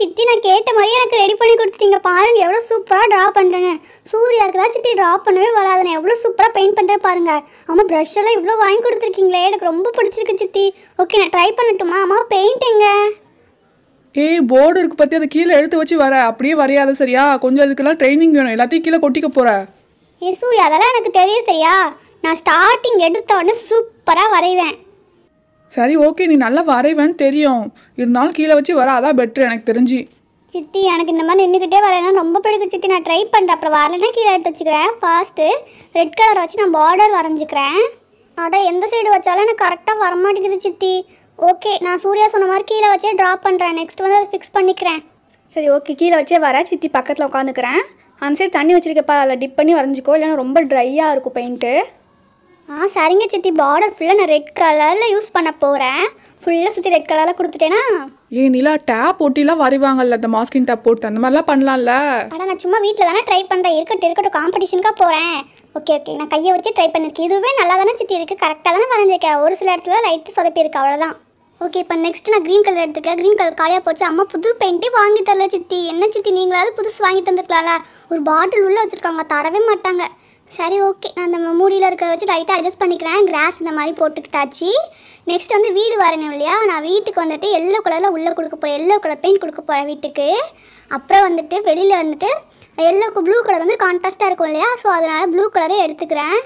சித்தி நான் கேட்ட மாதிரி எனக்கு ரெடி பண்ணி கொடுத்துட்டீங்க பாருங்க எவ்வளோ சூப்பராக ட்ரா பண்ணுறேன்னு சூர்யாவுக்கு தான் சித்தி ட்ரா பண்ணவே வராது நான் எவ்வளோ சூப்பராக பெயிண்ட் பண்ணுறேன் பாருங்க அம்மா ப்ரஷ் எல்லாம் இவ்வளோ வாங்கி கொடுத்துருக்கீங்களே எனக்கு ரொம்ப பிடிச்சிருக்கு சித்தி ஓகே நான் ட்ரை பண்ணட்டுமா அம்மா பெயிண்ட் எங்க ஏய் போர்டு இருக்கு பற்றி அதை கீழே எடுத்து வச்சு வர அப்படியே வரையாத சரியா கொஞ்சம் அதுக்கெல்லாம் ட்ரைனிங் வேணும் எல்லாத்தையும் கீழே கொட்டிக்க போற ஏ சூர்யா அதெல்லாம் எனக்கு தெரியும் சரியா நான் ஸ்டார்டிங் எடுத்த உடனே சூப்பராக வரைவேன் சரி ஓகே நீ நல்லா வரைவேன்னு தெரியும் இருந்தாலும் கீழே வச்சு வர அதான் பெட்ரு எனக்கு தெரிஞ்சு சித்தி எனக்கு இந்த மாதிரி நின்றுக்கிட்டே வரேன்னா ரொம்ப பிடிக்கும் சித்தி நான் ட்ரை பண்ணுறேன் அப்புறம் வரலைன்னா கீழே எடுத்து வச்சுக்கிறேன் ஃபர்ஸ்ட்டு ரெட் கலர் வச்சு நான் பார்டர் வரைஞ்சிக்கிறேன் அட எந்த சைடு வச்சாலும் எனக்கு கரெக்டாக வரமாட்டேங்குது சித்தி ஓகே நான் சூர்யா சொன்ன மாதிரி கீழே வச்சே ட்ரா பண்ணுறேன் நெக்ஸ்ட் வந்து அதை ஃபிக்ஸ் பண்ணிக்கிறேன் சரி ஓகே கீழே வச்சே வர சித்தி பக்கத்தில் உட்காந்துக்கிறேன் அந்த சைடு தண்ணி வச்சிருக்கப்பா அதில் டிப் பண்ணி வரைஞ்சிக்கோ இல்லைன்னா ரொம்ப ட்ரையாக இருக்கும் பெயிண்ட்டு ஆ சரிங்க சித்தி பார்டர் ஃபுல்லாக நான் ரெட் கலரில் யூஸ் பண்ண போகிறேன் ஃபுல்லாக சுற்றி ரெட் கலரில் கொடுத்துட்டேனா ஏ நிலா டேப் ஒட்டிலாம் வரைவாங்கல்ல அந்த மாஸ்கின் டேப் போட்டு அந்த மாதிரிலாம் பண்ணலாம்ல அட நான் சும்மா வீட்டில் தானே ட்ரை பண்ணுறேன் இருக்கட்டும் இருக்கட்டும் காம்படிஷனுக்காக போகிறேன் ஓகே ஓகே நான் கையை வச்சு ட்ரை பண்ணியிருக்கேன் இதுவே நல்லா தானே சித்தி இருக்குது கரெக்டாக தானே வரைஞ்சிருக்கேன் ஒரு சில இடத்துல லைட்டு சொதப்பியிருக்கு அவ்வளோதான் ஓகே இப்போ நெக்ஸ்ட் நான் க்ரீன் கலர் எடுத்துக்கேன் க்ரீன் கலர் காலியாக போச்சு அம்மா புது பெயிண்ட்டே வாங்கி தரல சித்தி என்ன சித்தி நீங்களாவது புதுசு வாங்கி தந்துருக்கலாம்ல ஒரு பாட்டில் உள்ளே வச்சுருக்காங்க தரவே மாட்டாங்க சரி ஓகே நான் அந்த மூடியில் இருக்கிறத வச்சு லைட்டாக அட்ஜஸ்ட் பண்ணிக்கிறேன் கிராஸ் இந்த மாதிரி போட்டுக்கிட்டாச்சு நெக்ஸ்ட் வந்து வீடு வரணும் இல்லையா நான் வீட்டுக்கு வந்துட்டு எல்லோ கலரில் உள்ளே கொடுக்க போகிறேன் எல்லோ கலர் பெயிண்ட் கொடுக்க போகிறேன் வீட்டுக்கு அப்புறம் வந்துட்டு வெளியில் வந்துட்டு எல்லோக்கு ப்ளூ கலர் வந்து கான்ட்ராஸ்ட்டாக இருக்கும் இல்லையா ஸோ அதனால் ப்ளூ கலரே எடுத்துக்கிறேன்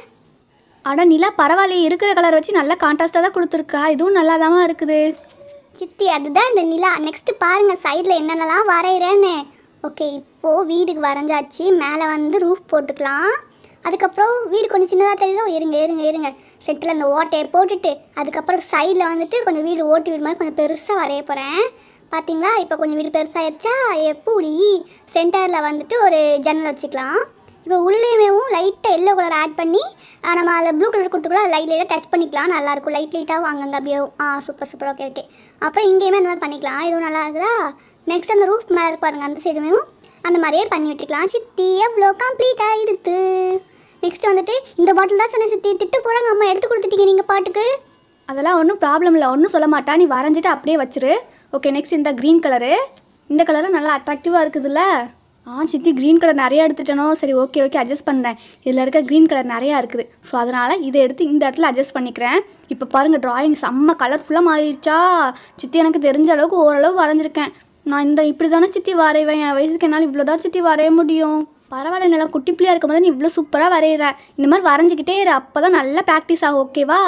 அட நிலா பரவாயில்லையே இருக்கிற கலர் வச்சு நல்லா கான்ட்ராஸ்ட்டாக தான் கொடுத்துருக்கா இதுவும் நல்லா இருக்குது சித்தி அதுதான் இந்த நிலா நெக்ஸ்ட் பாருங்க சைடில் என்னென்னலாம் வரைகிறேன்னு ஓகே இப்போது வீடுக்கு வரைஞ்சாச்சு மேலே வந்து ரூஃப் போட்டுக்கலாம் அதுக்கப்புறம் வீடு கொஞ்சம் சின்னதாக தெரியுதோ இருங்க இருங்க இருங்க செட்டில் அந்த ஓட்டையை போட்டுட்டு அதுக்கப்புறம் சைடில் வந்துட்டு கொஞ்சம் வீடு ஓட்டு வீடு மாதிரி கொஞ்சம் பெருசாக வரைய போகிறேன் பார்த்தீங்களா இப்போ கொஞ்சம் வீடு பெருசாகிடுச்சா எப்படி சென்டரில் வந்துட்டு ஒரு ஜன்னல் வச்சுக்கலாம் இப்போ உள்ளேயுமேவும் லைட்டாக எல்லோ கலர் ஆட் பண்ணி ஆ, நம்ம அதில் ப்ளூ கலர் கொடுத்துக்கலாம் லைட் லைட்டாக டச் பண்ணிக்கலாம் நல்லாயிருக்கும் லைட் லைட்டாக வாங்குங்க அப்படியே ஆ சூப்பர் சூப்பர் ஓகே ஓகே அப்புறம் இங்கேயுமே அந்த மாதிரி பண்ணிக்கலாம் இதுவும் நல்லா இருக்குதா நெக்ஸ்ட் அந்த ரூஃப் மேலே இருக்கு பாருங்க அந்த சைடுமேவும் அந்த மாதிரியே பண்ணி விட்டுக்கலாம் சித்தி எவ்வளோ கம்ப்ளீட் ஆகிடுது நெக்ஸ்ட் வந்துட்டு இந்த பாட்டில் தான் சொன்னேன் சித்தி திட்டு போகிறாங்க அம்மா எடுத்து கொடுத்துட்டீங்க நீங்கள் பாட்டுக்கு அதெல்லாம் ஒன்றும் ப்ராப்ளம் இல்லை ஒன்றும் சொல்ல மாட்டா நீ வரைஞ்சிட்டு அப்படியே வச்சிரு ஓகே நெக்ஸ்ட் இந்த க்ரீன் கலரு இந்த கலரும் நல்லா அட்ராக்டிவாக இருக்குதுல்ல ஆ சித்தி க்ரீன் கலர் நிறையா எடுத்துட்டனோ சரி ஓகே ஓகே அட்ஜஸ்ட் பண்ணுறேன் இதில் இருக்க க்ரீன் கலர் நிறையா இருக்குது ஸோ அதனால் இதை எடுத்து இந்த இடத்துல அட்ஜஸ்ட் பண்ணிக்கிறேன் இப்போ பாருங்கள் டிராயிங் செம்ம கலர்ஃபுல்லாக மாறிடுச்சா சித்தி எனக்கு தெரிஞ்ச அளவுக்கு ஓரளவு வரைஞ்சிருக்கேன் நான் இந்த இப்படி தானே சித்தி வரைவேன் என் வயசுக்கு என்னால் இவ்வளோ தான் சித்தி வரைய முடியும் பரவாயில்ல நல்லா குட்டி பிள்ளையா இருக்கும் போது நீ இவ்வளோ சூப்பராக வரைகிற இந்த மாதிரி வரைஞ்சிக்கிட்டே இரு அப்போ தான் நல்லா ப்ராக்டிஸ் ஆகும் ஓகேவா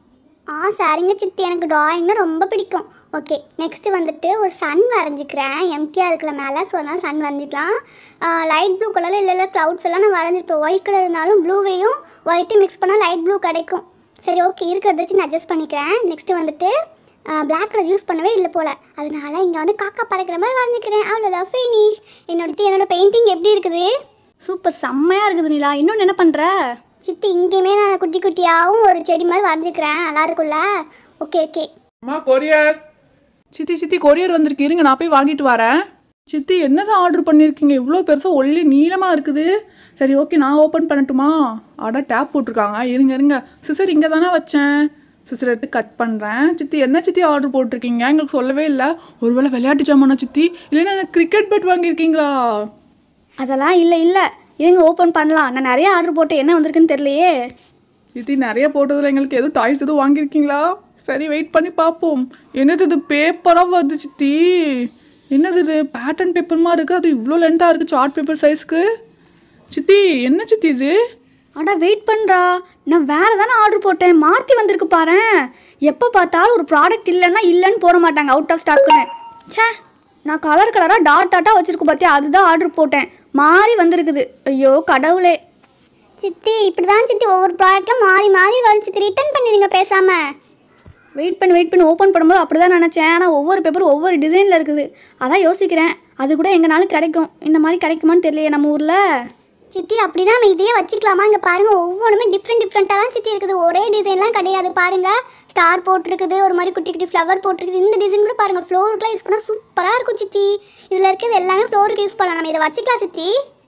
ஆ சரிங்க சித்தி எனக்கு ட்ராயிங்னா ரொம்ப பிடிக்கும் ஓகே நெக்ஸ்ட்டு வந்துட்டு ஒரு சன் வரைஞ்சிக்கிறேன் எம்டியாக இருக்கிற மேலே ஸோ அதனால் சன் வரைஞ்சிக்கலாம் லைட் ப்ளூ கலரில் இல்லை இல்லை க்ளவுட்ஸ் எல்லாம் நான் வரைஞ்சிருப்பேன் ஒயிட் கலர் இருந்தாலும் ப்ளூவையும் ஒயிட்டையும் மிக்ஸ் பண்ணால் லைட் ப்ளூ கிடைக்கும் சரி ஓகே இருக்கிறத வச்சு நான் அட்ஜஸ்ட் பண்ணிக்கிறேன் நெக்ஸ்ட்டு வந்துட்டு பிளாக் கலர் யூஸ் பண்ணவே இல்லை போல் அதனால இங்கே வந்து காக்கா பறக்கிற மாதிரி வரைஞ்சிக்கிறேன் அவ்வளோதான் ஃபினிஷ் என்னோட என்னோட பெயிண்டிங் எப்படி இருக்குது சூப்பர் செம்மையாக இருக்குது நிலா இன்னொன்று என்ன பண்ணுற சித்தி இங்கேயுமே நான் குட்டி குட்டியாகவும் ஒரு செடி மாதிரி வரைஞ்சிக்கிறேன் நல்லா இருக்கும்ல ஓகே ஓகே அம்மா கொரியர் சித்தி சித்தி கொரியர் வந்திருக்கு இருங்க நான் போய் வாங்கிட்டு வரேன் சித்தி என்னதான் ஆர்டர் பண்ணியிருக்கீங்க இவ்வளோ பெருசாக ஒல்லி நீளமாக இருக்குது சரி ஓகே நான் ஓப்பன் பண்ணட்டுமா அட டேப் போட்டிருக்காங்க இருங்க இருங்க சிசர் இங்கே தானே வச்சேன் சிசர் எடுத்து கட் பண்ணுறேன் சித்தி என்ன சித்தி ஆர்டர் போட்டிருக்கீங்க எங்களுக்கு சொல்லவே இல்லை ஒருவேளை விளையாட்டு ஜாமானா சித்தி இல்லைன்னா கிரிக்கெட் பேட் வாங்கியிருக்கீங்களா அதெல்லாம் இல்லை இல்லை இருங்க ஓப்பன் பண்ணலாம் நான் நிறைய ஆர்டர் போட்டு என்ன வந்திருக்குன்னு தெரியலையே சித்தி நிறைய போட்டதில் எங்களுக்கு எதுவும் டாய்ஸ் எதுவும் வாங்கியிருக்கீங்களா சரி வெயிட் பண்ணி பார்ப்போம் என்னது இது பேப்பராக வருது சித்தி என்னது இது பேட்டர்ன் பேப்பர் மாதிரி இருக்குது அது இவ்வளோ லென்த்தாக இருக்குது சார்ட் பேப்பர் சைஸ்க்கு சித்தி என்ன சித்தி இது அடா வெயிட் பண்ணுறா நான் வேறு தானே ஆர்டர் போட்டேன் மாற்றி வந்திருக்கு பாரேன் எப்போ பார்த்தாலும் ஒரு ப்ராடக்ட் இல்லைன்னா இல்லைன்னு போட மாட்டாங்க அவுட் ஆஃப் ஸ்டாக்குன்னு ச்சே நான் கலர் கலராக டாட் டாட்டாக வச்சுருக்கு பார்த்தியா அதுதான் ஆர்டர் போட்டேன் மாறி வந்திருக்குது ஐயோ கடவுளே சித்தி இப்படி தான் சித்தி ஒவ்வொரு ப்ராடக்ட்லாம் மாறி மாறி வரும் சித்தி ரிட்டர்ன் பண்ணிடுங்க பேசாமல் வெயிட் பண்ணி வெயிட் பண்ணி ஓப்பன் பண்ணும்போது அப்படி தான் நினச்சேன் ஆனால் ஒவ்வொரு பேப்பரும் ஒவ்வொரு டிசைனில் இருக்குது அதான் யோசிக்கிறேன் அது கூட எங்கனாலும் கிடைக்கும் இந்த மாதிரி கிடைக்குமான்னு தெரியலையே நம்ம ஊரில் சித்தி அப்படின்னா நம்ம இதையே வச்சுக்கலாமா இங்கே பாருங்கள் ஒவ்வொன்றுமே டிஃப்ரெண்ட் டிஃப்ரெண்ட்டாக தான் சித்தி இருக்குது ஒரே டிசைன்லாம் கிடையாது பாருங்கள் ஸ்டார் போட்டிருக்குது ஒரு மாதிரி குட்டி குட்டி ஃப்ளவர் போட்டிருக்குது இந்த டிசைன் கூட பாருங்கள் ஃப்ளோருக்குலாம் யூஸ் பண்ணால் சூப்பராக இருக்கும் சித்தி இதில் இருக்கிறது எல்லாமே ஃப்ளோருக்கு யூஸ் பண்ணலாம் நம்ம இதை வச்சுக்கலாம் சித்தி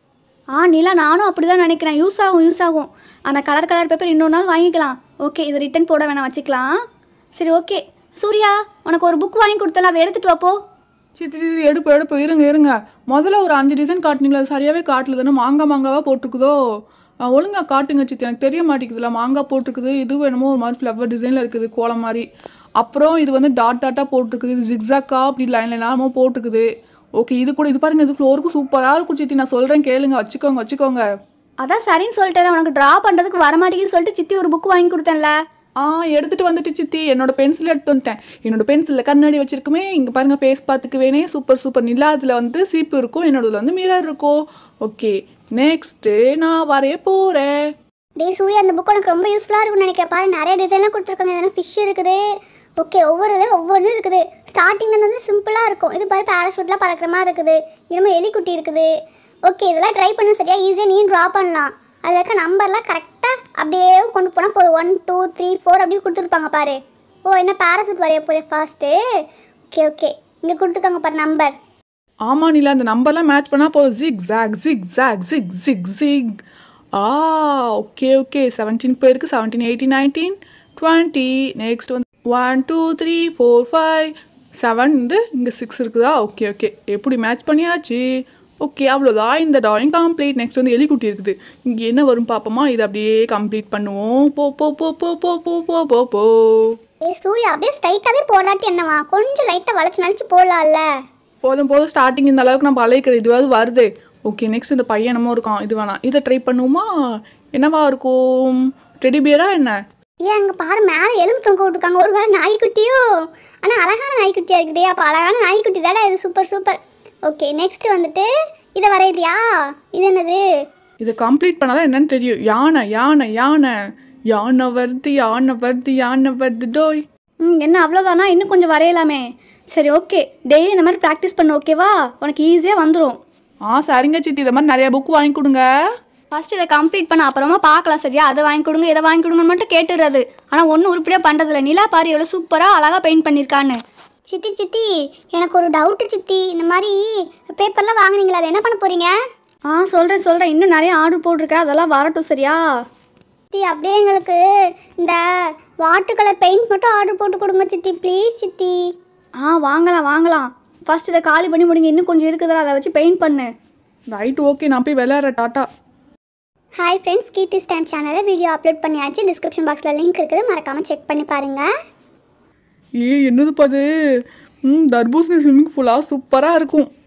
ஆ நீலா நானும் அப்படி தான் நினைக்கிறேன் யூஸ் ஆகும் யூஸ் ஆகும் அந்த கலர் கலர் பேப்பர் இன்னொரு நாள் வாங்கிக்கலாம் ஓகே இது ரிட்டன் போட வேணாம் வச்சுக்கலாம் சரி ஓகே சூர்யா உனக்கு ஒரு புக் வாங்கி கொடுத்தல அதை எடுத்துகிட்டு வாப்போ சித்தி சித்தி எடுப்பு எடுப்பு இருங்க இருங்க முதல்ல ஒரு அஞ்சு டிசைன் காட்டுனீங்களா அது சரியாகவே காட்டல தானே மாங்காய் மாங்காவாக போட்டிருக்குதோ ஆ, ஒழுங்கா காட்டுங்க சித்தி எனக்கு தெரிய மாட்டேங்குதுல மாங்காய் போட்டிருக்குது இது என்னமோ ஒரு மாதிரி ஃப்ளவர் டிசைனில் இருக்குது கோலம் மாதிரி அப்புறம் இது வந்து டாட் டாட்டாக போட்டிருக்குது இது ஜிக்ஸாக்கா அப்படி லைன் லைனாக போட்டிருக்குது ஓகே இது கூட இது பாருங்க இது ஃப்ளோருக்கு சூப்பராக இருக்கும் சித்தி நான் சொல்கிறேன் கேளுங்க வச்சுக்கோங்க வச்சுக்கோங்க அதான் சரின்னு சொல்லிட்டேன் உனக்கு ட்ரா பண்ணுறதுக்கு வரமாட்டேங்குன்னு சொல்லிட்டு சித்தி ஒரு புக் வாங்கி கொடுத்தேன்ல ஆ எடுத்துட்டு வந்துட்டு சித்தி என்னோட பென்சில் எடுத்து வந்துட்டேன் என்னோட பென்சிலில் கண்ணாடி வச்சிருக்குமே இங்கே பாருங்க ஃபேஸ் பார்த்துக்கு வேணே சூப்பர் சூப்பர் நிலா அதில் வந்து சீப்பு இருக்கும் என்னோடதுல வந்து மிரர் இருக்கும் ஓகே நெக்ஸ்ட்டு நான் வரைய போகிறேன் டேய் சூர்யா அந்த புக் உனக்கு ரொம்ப யூஸ்ஃபுல்லாக இருக்கும்னு நினைக்கிறேன் பாரு நிறைய டிசைன்லாம் கொடுத்துருக்காங்க எதனா ஃபிஷ் இருக்குது ஓகே ஒவ்வொரு இதில் ஒவ்வொன்று இருக்குது ஸ்டார்டிங் வந்து சிம்பிளாக இருக்கும் இது பாரு பேராஷூட்லாம் பறக்கிற மாதிரி இருக்குது இன்னமும் எலிக்குட்டி இருக்குது ஓகே இதெல்லாம் ட்ரை பண்ண சரியா ஈஸியாக நீ ட்ரா பண்ணலாம் அதில் இருக்க நம்பர்லாம் கரெக்டாக அப்படியே கொண்டு போனால் போதும் ஒன் டூ த்ரீ ஃபோர் அப்படி கொடுத்துருப்பாங்க பாரு ஓ என்ன பேராஷூட் வரைய போகிறேன் ஃபர்ஸ்ட்டு ஓகே ஓகே இங்கே கொடுத்துருக்காங்க பாரு நம்பர் ஆமாம் நிலா அந்த நம்பர்லாம் மேட்ச் பண்ணால் போதும் zig zag zig zag zig zig zig ஆ ஓகே ஓகே செவன்டீன் போயிருக்கு seventeen eighteen nineteen twenty next வந்து one two three four five seven வந்து இங்கே சிக்ஸ் இருக்குதா ஓகே ஓகே எப்படி மேட்ச் பண்ணியாச்சு ஓகே அவ்வளோதான் இந்த ட்ராயிங் கம்ப்ளீட் நெக்ஸ்ட் வந்து எலிக்குட்டி இருக்குது இங்கே என்ன வரும் பார்ப்போமா இதை அப்படியே கம்ப்ளீட் பண்ணுவோம் போ போ போ போ போ போ போ போ போ ஏய் சூர்யா அப்படியே ஸ்ட்ரைட்டாகவே போடாட்டி என்னவா கொஞ்சம் லைட்டாக வளைச்சு நலிச்சு போடலாம்ல போதும் போதும் ஸ்டார்டிங் இந்த அளவுக்கு நம்ம பழகிக்கிற இதுவாவது வருது ஓகே நெக்ஸ்ட் இந்த பையன் என்னமோ இருக்கான் இது வேணாம் இதை ட்ரை பண்ணுவோமா என்னவா இருக்கும் டெடி பியரா என்ன ஏன் அங்கே பாரு மேலே எலும்பு தொங்க விட்டுருக்காங்க ஒரு வேளை நாய்க்குட்டியோ ஆனால் அழகான நாய்க்குட்டியாக இருக்குதே அப்போ அழகான நாய்க்குட்டி தானே இது சூப்பர் சூப்பர் ஓகே நெக்ஸ்ட் வந்துட்டு இதை வரையிறியா இது என்னது இதை கம்ப்ளீட் பண்ணாதான் என்னன்னு தெரியும் யானை யானை யானை யானை வருது யானை வருது யானை வருது டோய் ம் என்ன அவ்வளோதானா இன்னும் கொஞ்சம் வரையலாமே சரி ஓகே டெய்லி இந்த மாதிரி ப்ராக்டிஸ் பண்ண ஓகேவா உனக்கு ஈஸியாக வந்துடும் ஆ சரிங்க சித்தி இந்த மாதிரி நிறைய புக் வாங்கி கொடுங்க ஃபர்ஸ்ட் இதை கம்ப்ளீட் பண்ண அப்புறமா பார்க்கலாம் சரியா அதை வாங்கி கொடுங்க இதை வாங்கி கொடுங்கன்னு மட்டும் கேட்டுடுறது ஆனால் ஒன்றும் உருப்படியாக பண்ணுறதில்ல நிலா பாரு எவ்வளோ சூப்பராக அழகாக பெயிண்ட் பண்ணியிருக்கான்னு சித்தி சித்தி எனக்கு ஒரு டவுட்டு சித்தி இந்த மாதிரி பேப்பர்லாம் வாங்குனீங்களா அதை என்ன பண்ண போகிறீங்க ஆ சொல்கிறேன் சொல்கிறேன் இன்னும் நிறைய ஆர்டர் போட்டிருக்கேன் அதெல்லாம் வரட்டும் சரியா சித்தி அப்படியே எங்களுக்கு இந்த வாட்டர் கலர் பெயிண்ட் மட்டும் ஆர்டர் போட்டு கொடுங்க சித்தி ப்ளீஸ் சித்தி ஆ வாங்கலாம் வாங்கலாம் ஃபர்ஸ்ட் இதை காலி பண்ணி முடிங்க இன்னும் கொஞ்சம் இருக்குதுல அதை வச்சு பெயிண்ட் பண்ணு ரைட் ஓகே நான் போய் விளையாடுற டாட்டா ஹாய் ஃப்ரெண்ட்ஸ் கீர்த்தி ஸ்டாண்ட் சேனலில் வீடியோ அப்லோட் பண்ணியாச்சு டிஸ்கிரிப்ஷன் பாக்ஸில் லிங்க் இருக்குது மறக்காமல் செக் பண்ணி பாருங்கள் ஏ என்னது பாது ம் தர்பூசணி ஸ்விம்மிங் ஃபுல்லாக சூப்பராக இருக்கும்